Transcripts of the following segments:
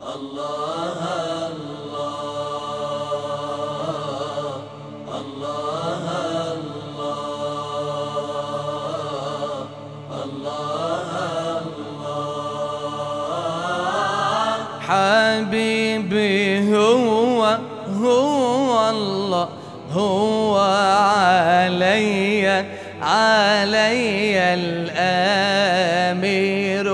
حبيبي هو هو الله هو علي علي الأمير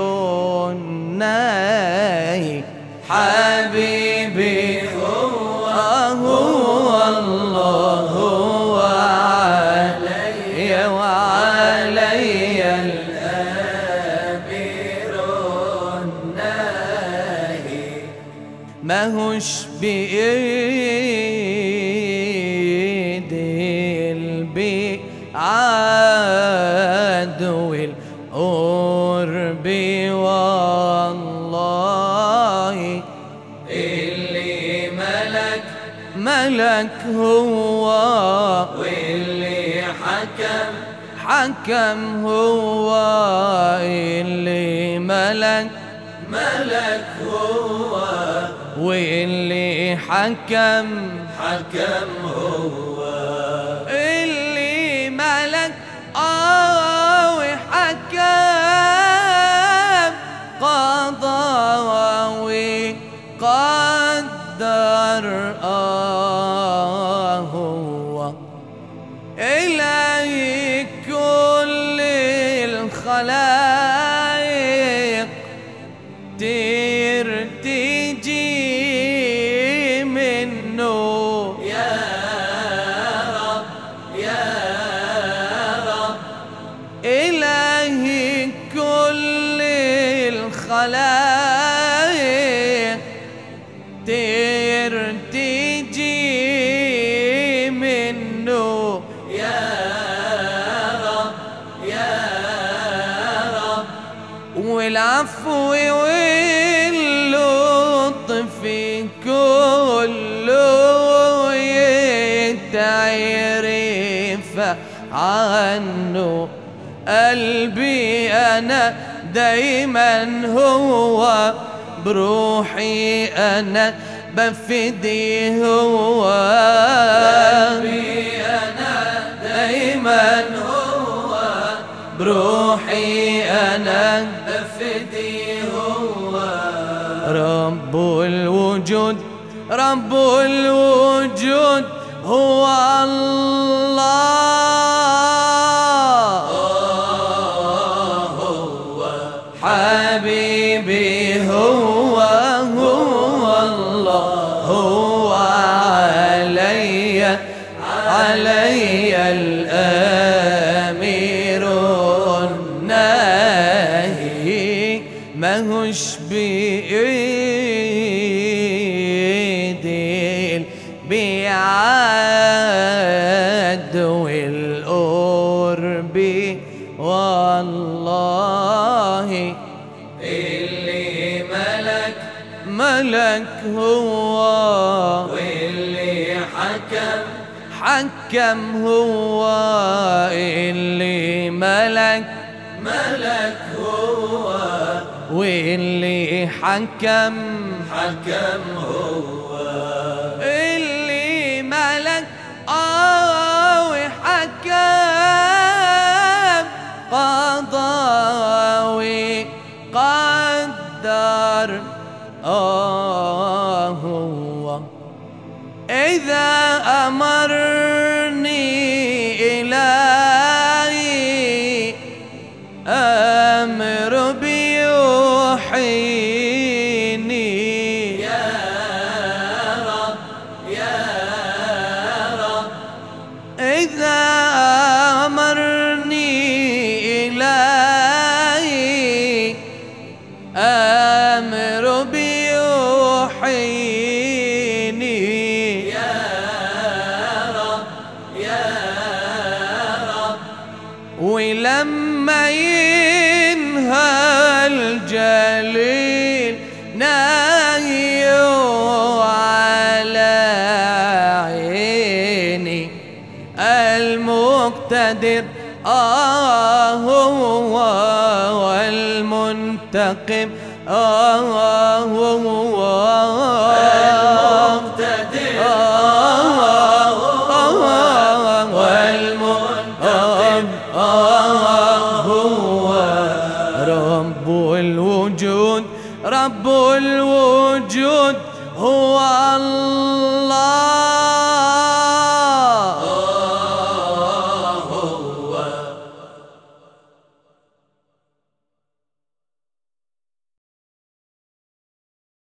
الناهي حبيبي هو هو الله هو علي وعلي الأمير الناهي ما هوش بإيدي البعاد والقرب والله اللي ملك ملك هو واللي حكم حكم هو اللي ملك ملك هو واللي حكم حكم هو اللي ملك اه وحكم قضى وقدر اه هو إلهي كل الخلائق ترتجي منه يا رب يا رب إلهي كل الخلائق ترتجي منه يا رب يا رب والعفو واللطف كله يتعرف عنه قلبي أنا دايما هو بروحي أنا بفدي هو قلبي أنا دايما هو بروحي أنا بفدي هو رب الوجود رب الوجود هو الله هو حبيبي هو هو الله هو علي علي الأمير الناهي ما هوش بإيدي البعاد والقرب والله اللي ملك ملك هو واللي حكم حكم هو اللي ملك ملك هو واللي حكم حكم هو اللي ملك اه وحكم قضى وقدر آه هو إذا أمرني إلهي أمر بيوحيني يا رب يا رب إذا أمرني إلهي أمر بيوحيني يا رب يا رب ولما ينهى الجليل ناهي على عيني المقتدر آه هو والمنتقم آه المقتدر والمنتقم هو رب الوجود رب الوجود هو الله